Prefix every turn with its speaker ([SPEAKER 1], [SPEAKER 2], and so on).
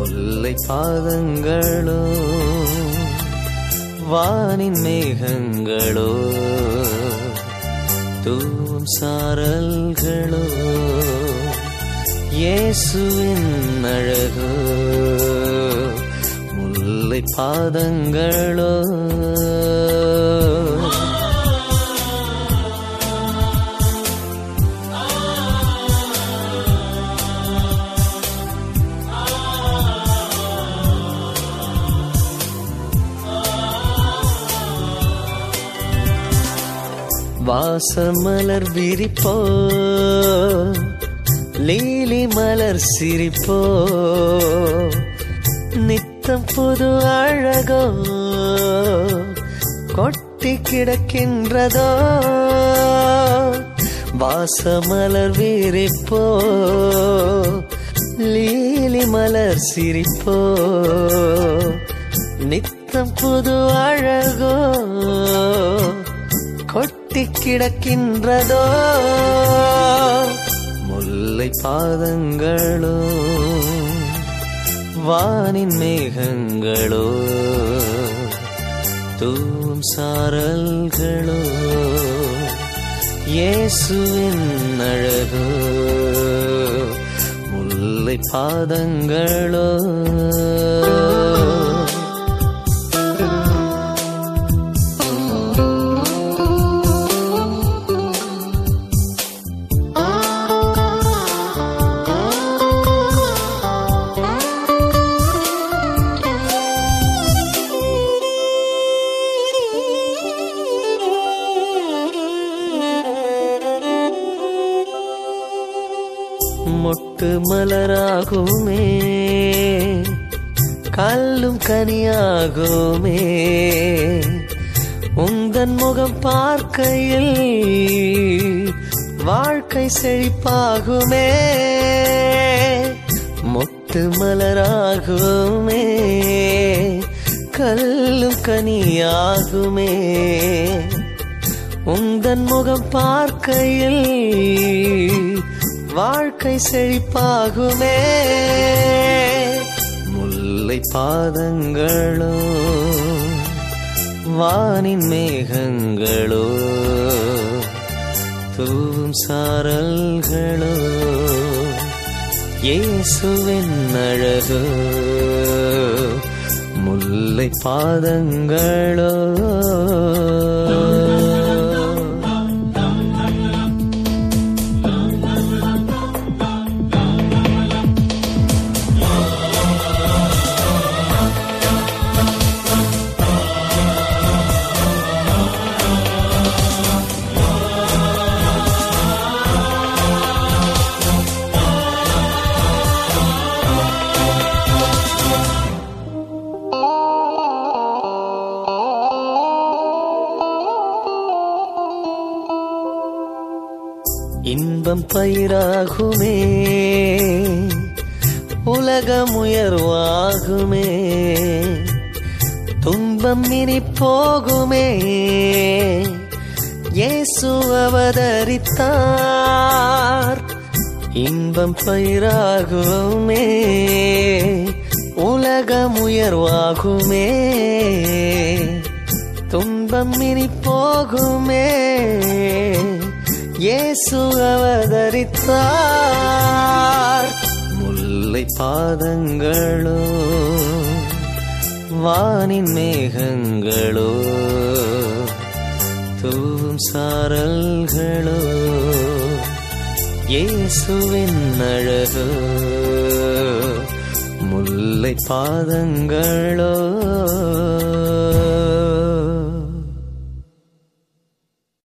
[SPEAKER 1] முல்லை பாதங்களோ வானின் மேகங்களோ தூவும் சாரல்களோ இயேசுவின் அழகோ முல்லை பாதங்களோ வாசமலர் விரிப்போ லீலி மலர் சிரிப்போ நித்தம் புது அழகோ கொட்டி கிடக்கின்றதோ வாசமலர் விரிப்போ லீலி மலர் சிரிப்போ நித்தம் புது அழகோ கொட்டி கிடக்கின்றதோ முல்லை பாதங்களோ வானின் மேகங்களோ தூவும் சாரல்களோ இயேசுவின் அழகோ முல்லை பாதங்களோ மொட்டு மலராகுமே கல்லும் கனியாகுமே உந்தன் முகம் பார்க்கையில் வாழ்க்கை செழிப்பாகுமே மொட்டு மலராகுமே கல்லும் கனியாகுமே உந்தன் முகம் பார்க்கையில் வாழ்க்கை செழிப்பாகுமே முல்லை பாதங்களோ வானின் மேகங்களோ தூவும் சாரல்களோ இயேசுவின் அழகோ முல்லை பாதங்களோ இன்பம் பயிராகுமே உலகம் உயர்வாகுமே துன்பம் இனி போகுமே இயேசு அவதரித்தார் இன்பம் பயிராகுமே உலகம் உயர்வாகுமே துன்பம் இனி போகுமே இயேசு அவதரித்தார் முல்லை பாதங்களோ வானின் மேகங்களோ தூவும் சாரல்களோ இயேசுவின் அழகோ முல்லை பாதங்களோ